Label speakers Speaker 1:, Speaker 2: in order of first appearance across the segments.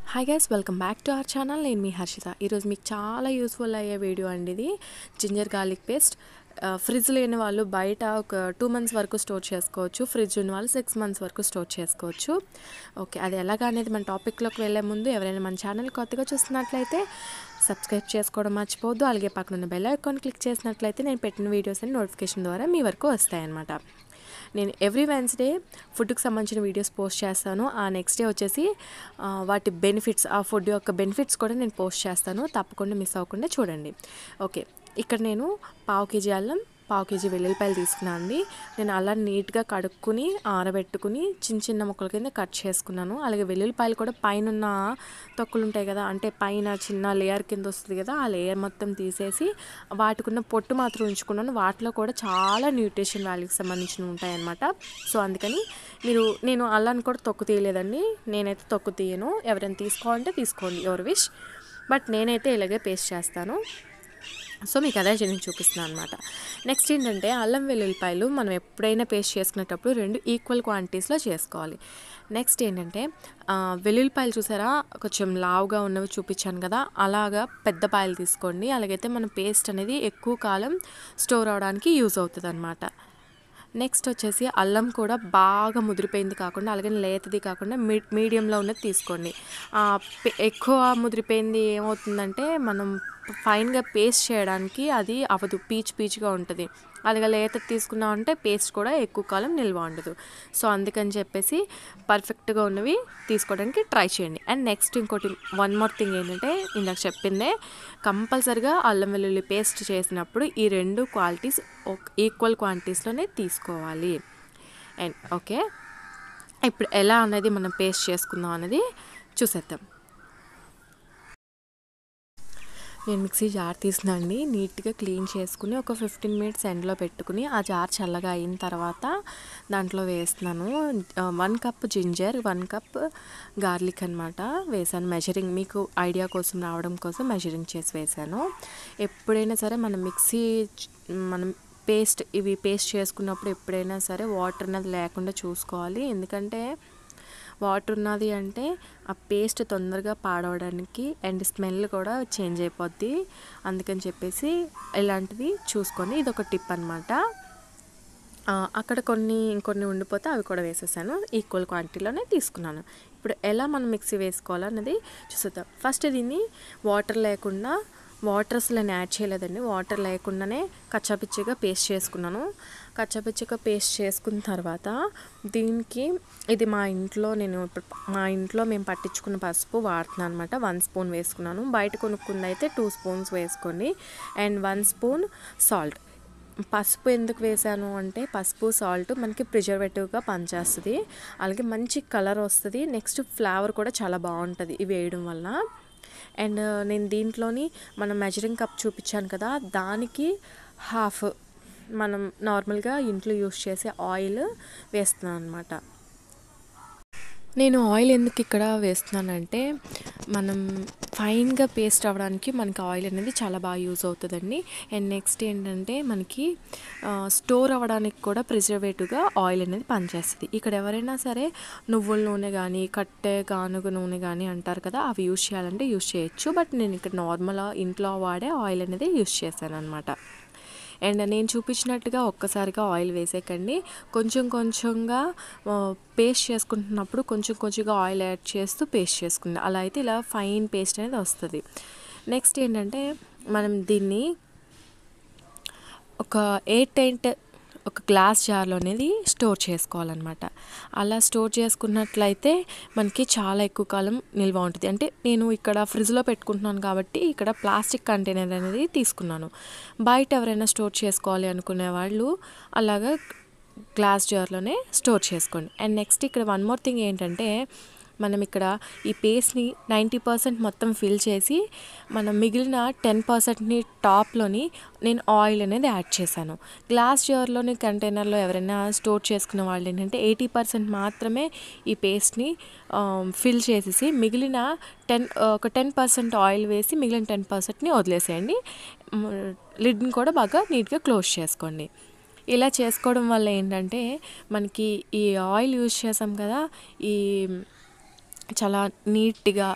Speaker 1: hi guys welcome back to our channel నేను మీ హర్షిత ఈరోజు మీకు చాలా యూస్ఫుల్ అయ్యే వీడియో అండి ఇది జింజర్ గార్లిక్ పేస్ట్ ఫ్రిడ్జ్ లేని వాళ్ళు బయట ఒక టూ మంత్స్ వరకు స్టోర్ చేసుకోవచ్చు ఫ్రిడ్జ్ ఉన్న వాళ్ళు సిక్స్ మంత్స్ వరకు స్టోర్ చేసుకోవచ్చు ఓకే అది ఎలాగా అనేది మన టాపిక్లోకి వెళ్ళే ముందు ఎవరైనా మన ఛానల్ కొత్తగా చూస్తున్నట్లయితే సబ్స్క్రైబ్ చేసుకోవడం మర్చిపోవద్దు అలాగే పక్కన ఉన్న బెల్ ఐకాన్ క్లిక్ చేసినట్లయితే నేను పెట్టిన వీడియోస్ అన్ని నోటిఫికేషన్ ద్వారా మీ వరకు వస్తాయన్నమాట నేను ఎవ్రీ వెన్స్డే ఫుడ్కి సంబంధించిన వీడియోస్ పోస్ట్ చేస్తాను ఆ నెక్స్ట్ డే వచ్చేసి ఆ, వాటి బెనిఫిట్స్ ఆ ఫుడ్ యొక్క బెనిఫిట్స్ కూడా నేను పోస్ట్ చేస్తాను తప్పకుండా మిస్ అవ్వకుండా చూడండి ఓకే ఇక్కడ నేను పావు కేజీ అల్లం పావు కేజీ వెల్లుల్లిపాయలు తీసుకున్నాను అండి నేను అలా నీట్గా కడుక్కుని ఆరబెట్టుకుని చిన్న చిన్న ముక్కల కింద కట్ చేసుకున్నాను అలాగే వెల్లుల్లిపాయలు కూడా పైన ఉన్న తొక్కులు ఉంటాయి కదా అంటే పైన చిన్న లేయర్ కింద వస్తుంది కదా ఆ లేయర్ మొత్తం తీసేసి వాటికున్న పొట్టు మాత్రం ఉంచుకున్నాను వాటిలో కూడా చాలా న్యూట్రిషన్ వాల్యూకి సంబంధించినవి ఉంటాయన్నమాట సో అందుకని మీరు నేను అల్లాన్ని కూడా తొక్కు తీయలేదండి నేనైతే తొక్కు తీయను ఎవరైనా తీసుకోవాలంటే తీసుకోండి ఎవరి విష్ బట్ నేనైతే ఇలాగే పేస్ట్ చేస్తాను సో మీకు అదే నేను చూపిస్తున్నాను అనమాట నెక్స్ట్ ఏంటంటే అల్లం వెల్లుల్లిపాయలు మనం ఎప్పుడైనా పేస్ట్ చేసుకునేటప్పుడు రెండు ఈక్వల్ క్వాంటిటీస్లో చేసుకోవాలి నెక్స్ట్ ఏంటంటే ఆ, వెల్లుల్లిపాయలు చూసారా కొంచెం లావుగా ఉన్నవి చూపించాను కదా అలాగా పెద్ద పాయలు తీసుకోండి అలాగైతే మన పేస్ట్ అనేది ఎక్కువ కాలం స్టోర్ అవడానికి యూజ్ అవుతుంది అనమాట నెక్స్ట్ వచ్చేసి అల్లం కూడా బాగా ముదిరిపోయింది కాకుండా అలాగే లేతది కాకుండా మీ మీడియంలో ఉన్నది తీసుకోండి ఆ, పె- ఎక్కువ ముదిరిపోయింది ఏమవుతుందంటే మనం ఫైన్గా పేస్ట్ చేయడానికి అది అవ్వదు పీచ్ పీచ్గా ఉంటుంది అలాగే లేత తీసుకున్నామంటే పేస్ట్ కూడా ఎక్కువ కాలం నిల్వ ఉండదు సో అందుకని చెప్పేసి పర్ఫెక్ట్గా ఉన్నవి తీసుకోవడానికి ట్రై చేయండి అండ్ నెక్స్ట్ ఇంకోటి వన్ మోర్ థింగ్ ఏంటంటే ఇందాక చెప్పిందే కంపల్సరిగా అల్లం వెల్లుల్లి పేస్ట్ చేసినప్పుడు ఈ రెండు క్వాలిటీస్ ఈక్వల్ క్వాంటిటీస్లోనే తీసుకోవాలి అండ్ ఓకే ఇప్పుడు ఎలా అనేది మనం పేస్ట్ చేసుకుందాం అనేది చూసేద్దాం నేను మిక్సీ జార్ తీసిన అండి నీట్గా క్లీన్ చేసుకుని ఒక ఫిఫ్టీన్ మినిట్స్ ఎండ్లో పెట్టుకుని ఆ జార్ చల్లగా అయిన తర్వాత దాంట్లో వేస్తున్నాను one cup ginger one cup garlic అనమాట వేసాను మెజరింగ్ మీకు ఐడియా కోసం రావడం కోసం మెజరింగ్ చేసి వేసాను ఎప్పుడైనా సరే మనం మిక్సీ చ్- మనం పేస్ట్ ఇవి పేస్ట్ చేసుకున్నప్పుడు ఎప్పుడైనా సరే వాటర్ అనేది లేకుండా చూసుకోవాలి ఎందుకంటే వాటర్ ఉన్నది అంటే ఆ పేస్ట్ తొందరగా పాడవడానికి అండ్ స్మెల్ కూడా చేంజ్ అయిపోద్ది అందుకని చెప్పేసి ఇలాంటివి చూసుకొని ఇది ఒక టిప్ అనమాట అక్కడ కొన్ని ఇంకొన్ని ఉండిపోతే అవి కూడా వేసేసాను ఈక్వల్ క్వాంటిటీలోనే తీసుకున్నాను ఇప్పుడు ఎలా మనం మిక్సీ వేసుకోవాలన్నది చూసేద్దాం ఫస్ట్ దీన్ని వాటర్ లేకుండా వాటర్ అసలు నేను యాడ్ చేయలేదండి వాటర్ లేకుండానే కచ్చాపిచ్చిగా పేస్ట్ చేసుకున్నాను కచ్చాపిచ్చిగా పేస్ట్ చేసుకున్న తర్వాత దీనికి ఇది మా ఇంట్లో నేను ఇప్పుడు మా ఇంట్లో మేము పట్టించుకున్న పసుపు వాడుతున్నాను అనమాట వన్ స్పూన్ వేసుకున్నాను బయట కొనుక్కుంది అయితే టూ స్పూన్స్ వేసుకోండి అండ్ వన్ స్పూన్ సాల్ట్ పసుపు ఎందుకు వేసాను అంటే పసుపు సాల్ట్ మనకి ప్రిజర్వేటివ్గా పనిచేస్తుంది అలాగే మంచి కలర్ వస్తుంది నెక్స్ట్ ఫ్లేవర్ కూడా చాలా బాగుంటుంది ఇవి వేయడం వల్ల అండ్ నేను దీంట్లోని మనం మెజరింగ్ కప్ చూపించాను కదా దానికి హాఫ్ మనం నార్మల్గా ఇంట్లో యూస్ చేసే ఆయిల్ వేస్తున్నాను అనమాట నేను ఆయిల్ ఎందుకు ఇక్కడ వేస్తున్నానంటే మనం ఫైన్గా పేస్ట్ అవ్వడానికి మనకి ఆయిల్ అనేది చాలా బాగా యూజ్ అవుతుందండి అండ్ నెక్స్ట్ ఏంటంటే మనకి ఆ, స్టోర్ అవ్వడానికి కూడా ప్రిజర్వేటివ్గా ఆయిల్ అనేది పనిచేస్తుంది ఇక్కడ ఎవరైనా సరే నువ్వుల నూనె కానీ కట్టె గానుగ నూనె కానీ అంటారు కదా అవి యూజ్ చేయాలంటే యూజ్ చేయొచ్చు బట్ నేను ఇక్కడ నార్మల్ ఇంట్లో వాడే ఆయిల్ అనేది యూజ్ చేశాను అనమాట అండ్ నేను చూపించినట్టుగా ఒక్కసారిగా ఆయిల్ వేసేకండి కొంచెం కొంచెంగా పేస్ట్ చేసుకుంటున్నప్పుడు కొంచెం కొంచెంగా ఆయిల్ యాడ్ చేస్తూ పేస్ట్ చేసుకుంది అలా అయితే ఇలా ఫైన్ పేస్ట్ అనేది వస్తుంది నెక్స్ట్ ఏంటంటే మనం దీన్ని ఒక ఎయిట్ టెంట్ ఒక గ్లాస్ జార్లో అనేది స్టోర్ చేసుకోవాలన్నమాట అలా స్టోర్ చేసుకున్నట్లయితే మనకి చాలా ఎక్కువ కాలం నిల్వ ఉంటుంది అంటే నేను ఇక్కడ ఫ్రిడ్జ్లో పెట్టుకుంటున్నాను కాబట్టి ఇక్కడ ప్లాస్టిక్ కంటైనర్ అనేది తీసుకున్నాను బయట ఎవరైనా స్టోర్ చేసుకోవాలి అనుకునే వాళ్ళు అలాగా గ్లాస్ జార్లోనే స్టోర్ చేసుకోండి అండ్ నెక్స్ట్ ఇక్కడ వన్ మోర్ థింగ్ ఏంటంటే మనం ఇక్కడ ఈ పేస్ట్ని నైంటీ పర్సెంట్ మొత్తం ఫిల్ చేసి మనం మిగిలిన టెన్ పర్సెంట్ని టాప్లోని నేను ఆయిల్ అనేది యాడ్ చేశాను గ్లాస్ జార్లోని కంటైనర్లో ఎవరైనా స్టోర్ చేసుకున్న వాళ్ళు ఏంటంటే ఎయిటీ పర్సెంట్ మాత్రమే ఈ పేస్ట్ని ఫిల్ చేసేసి మిగిలిన టెన్ ఒక టెన్ పర్సెంట్ ఆయిల్ వేసి మిగిలిన టెన్ పర్సెంట్ని వదిలేసేయండి లిడ్ని కూడా బాగా నీట్గా క్లోజ్ చేసుకోండి ఇలా చేసుకోవడం వల్ల ఏంటంటే మనకి ఈ ఆయిల్ యూజ్ చేసాం కదా ఈ చాలా నీట్గా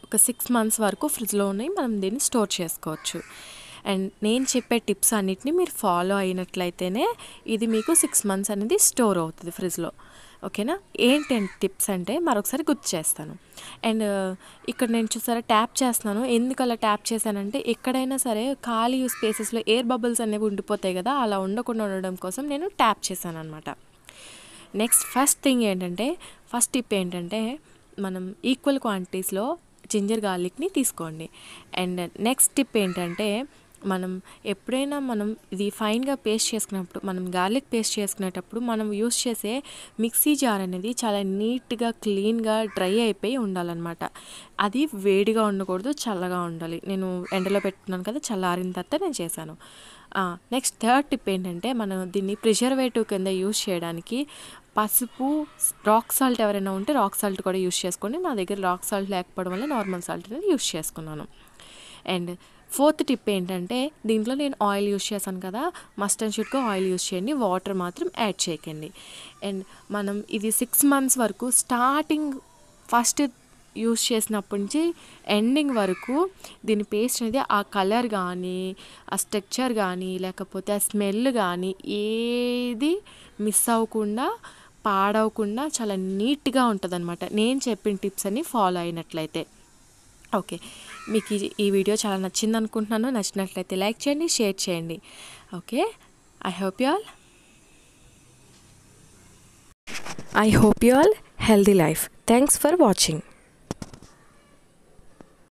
Speaker 1: ఒక సిక్స్ మంత్స్ వరకు ఫ్రిడ్జ్లోనే మనం దీన్ని స్టోర్ చేసుకోవచ్చు అండ్ నేను చెప్పే టిప్స్ అన్నిటిని మీరు ఫాలో అయినట్లయితేనే ఇది మీకు సిక్స్ మంత్స్ అనేది స్టోర్ అవుతుంది ఫ్రిడ్జ్లో ఓకేనా ఏంటి టిప్స్ అంటే మరొకసారి గుర్తు చేస్తాను అండ్ ఇక్కడ నేను చూసారా ట్యాప్ చేస్తున్నాను ఎందుకు అలా ట్యాప్ చేశానంటే ఎక్కడైనా సరే ఖాళీ స్పేసెస్లో ఎయిర్ బబుల్స్ అనేవి ఉండిపోతాయి కదా అలా ఉండకుండా ఉండడం కోసం నేను ట్యాప్ చేశాను అనమాట నెక్స్ట్ ఫస్ట్ థింగ్ ఏంటంటే ఫస్ట్ టిప్ ఏంటంటే మనం ఈక్వల్ క్వాంటిటీస్లో జింజర్ గార్లిక్ని తీసుకోండి అండ్ నెక్స్ట్ టిప్ ఏంటంటే మనం ఎప్పుడైనా మనం ఇది ఫైన్గా పేస్ట్ చేసుకున్నప్పుడు మనం గార్లిక్ పేస్ట్ చేసుకునేటప్పుడు మనం యూస్ చేసే మిక్సీ జార్ అనేది చాలా నీట్గా క్లీన్గా డ్రై అయిపోయి ఉండాలన్నమాట అది వేడిగా ఉండకూడదు చల్లగా ఉండాలి నేను ఎండలో పెట్టుకున్నాను కదా చల్లారిన తర్వాత నేను చేశాను నెక్స్ట్ థర్డ్ టిప్ ఏంటంటే మనం దీన్ని ప్రిజర్వేటివ్ కింద యూస్ చేయడానికి పసుపు రాక్ సాల్ట్ ఎవరైనా ఉంటే రాక్ సాల్ట్ కూడా యూస్ చేసుకోండి నా దగ్గర రాక్ సాల్ట్ లేకపోవడం వల్ల నార్మల్ సాల్ట్ అనేది యూస్ చేసుకున్నాను అండ్ ఫోర్త్ టిప్ ఏంటంటే దీంట్లో నేను ఆయిల్ యూస్ చేశాను కదా మస్ట్ అండ్ షుడ్గా ఆయిల్ యూస్ చేయండి వాటర్ మాత్రం యాడ్ చేయకండి అండ్ మనం ఇది సిక్స్ మంత్స్ వరకు స్టార్టింగ్ ఫస్ట్ యూస్ చేసినప్పటి నుంచి ఎండింగ్ వరకు దీని పేస్ట్ అనేది ఆ కలర్ కానీ ఆ స్ట్రక్చర్ కానీ లేకపోతే ఆ స్మెల్ కానీ ఏది మిస్ అవ్వకుండా పాడవకుండా చాలా నీట్గా ఉంటుంది నేను చెప్పిన టిప్స్ అన్ని ఫాలో అయినట్లయితే ఓకే మీకు ఈ- ఈ వీడియో చాలా నచ్చింది అనుకుంటున్నాను నచ్చినట్లయితే లైక్ చేయండి షేర్ చేయండి okay I hope you all I hope you all healthy life thanks for watching